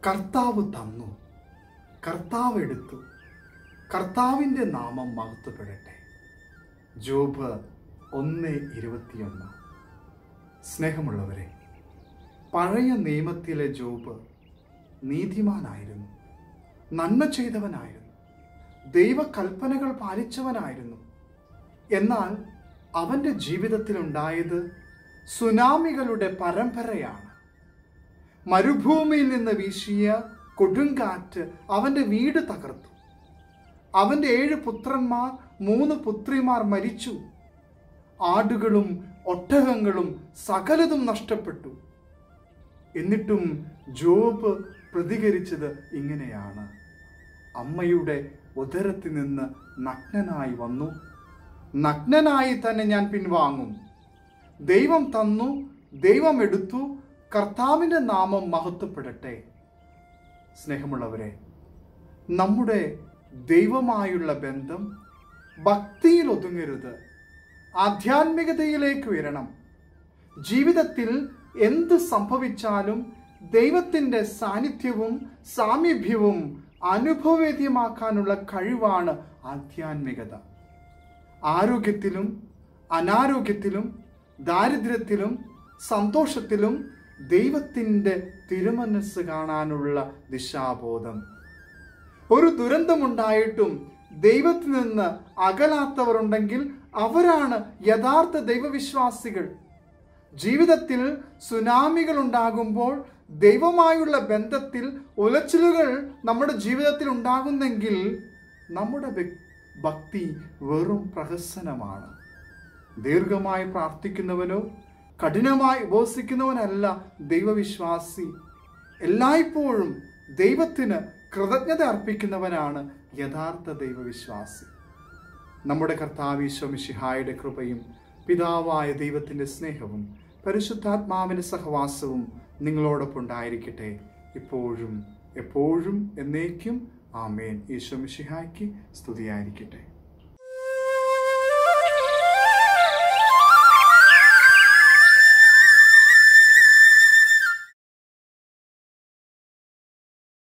കർത്താവ് തന്നു കർത്താവ് എടുത്തു കർത്താവിൻ്റെ നാമം മഹത്വപ്പെടട്ടെ ജോബ് ഒന്ന് ഇരുപത്തിയൊന്ന് സ്നേഹമുള്ളവരെ പഴയ നിയമത്തിലെ ജോബ് നീതിമാനായിരുന്നു നന്മ ചെയ്തവനായിരുന്നു ദൈവകൽപ്പനകൾ പാലിച്ചവനായിരുന്നു എന്നാൽ അവൻ്റെ ജീവിതത്തിലുണ്ടായത് സുനാമികളുടെ പരമ്പരയാണ് മരുഭൂമിയിൽ നിന്ന് വീശിയ കൊടുങ്കാറ്റ് അവൻ്റെ വീട് തകർത്തു അവൻ്റെ ഏഴ് പുത്രന്മാർ മൂന്ന് പുത്രിമാർ മരിച്ചു ആടുകളും ഒട്ടകങ്ങളും സകലതും നഷ്ടപ്പെട്ടു എന്നിട്ടും ജോബ് പ്രതികരിച്ചത് ഇങ്ങനെയാണ് അമ്മയുടെ ഉദരത്തിൽ നിന്ന് നഗ്നനായി വന്നു നഗ്നനായി തന്നെ ഞാൻ പിൻവാങ്ങും ദൈവം തന്നു ദൈവം എടുത്തു കർത്താവിൻ്റെ നാമം മഹത്വപ്പെടട്ടെ സ്നേഹമുള്ളവരെ നമ്മുടെ ദൈവമായുള്ള ബന്ധം ഭക്തിയിൽ ഒതുങ്ങരുത് ആധ്യാത്മികതയിലേക്ക് ഉയരണം ജീവിതത്തിൽ എന്ത് സംഭവിച്ചാലും ദൈവത്തിൻ്റെ സാന്നിധ്യവും സാമീപ്യവും അനുഭവവേദ്യമാക്കാനുള്ള കഴിവാണ് ആധ്യാത്മികത ആരോഗ്യത്തിലും അനാരോഗ്യത്തിലും ദാരിദ്ര്യത്തിലും സന്തോഷത്തിലും ദൈവത്തിൻ്റെ തിരുമനസ് കാണാനുള്ള ദിശാബോധം ഒരു ദുരന്തമുണ്ടായിട്ടും ദൈവത്തിൽ നിന്ന് അകലാത്തവർ ഉണ്ടെങ്കിൽ അവരാണ് യഥാർത്ഥ ദൈവവിശ്വാസികൾ ജീവിതത്തിൽ സുനാമികൾ ഉണ്ടാകുമ്പോൾ ദൈവമായുള്ള ബന്ധത്തിൽ ഉലച്ചിലുകൾ നമ്മുടെ ജീവിതത്തിൽ ഉണ്ടാകുന്നെങ്കിൽ നമ്മുടെ വ്യക്- ഭക്തി വെറും പ്രഹസനമാണ് ദീർഘമായി പ്രാർത്ഥിക്കുന്നവനോ കഠിനമായി ഉപവസിക്കുന്നവനല്ല ദൈവവിശ്വാസി എല്ലായ്പ്പോഴും ദൈവത്തിന് കൃതജ്ഞത അർപ്പിക്കുന്നവനാണ് യഥാർത്ഥ ദൈവവിശ്വാസി നമ്മുടെ കർത്താവീശോ മിശിഹായുടെ കൃപയും പിതാവായ ദൈവത്തിൻ്റെ സ്നേഹവും പരിശുദ്ധാത്മാവിൻ്റെ സഹവാസവും നിങ്ങളോടൊപ്പം ഉണ്ടായിരിക്കട്ടെ ഇപ്പോഴും എപ്പോഴും എന്നേക്കും ആമേൻ ഈശോ മിശിഹായ്ക്ക് സ്തുതിയായിരിക്കട്ടെ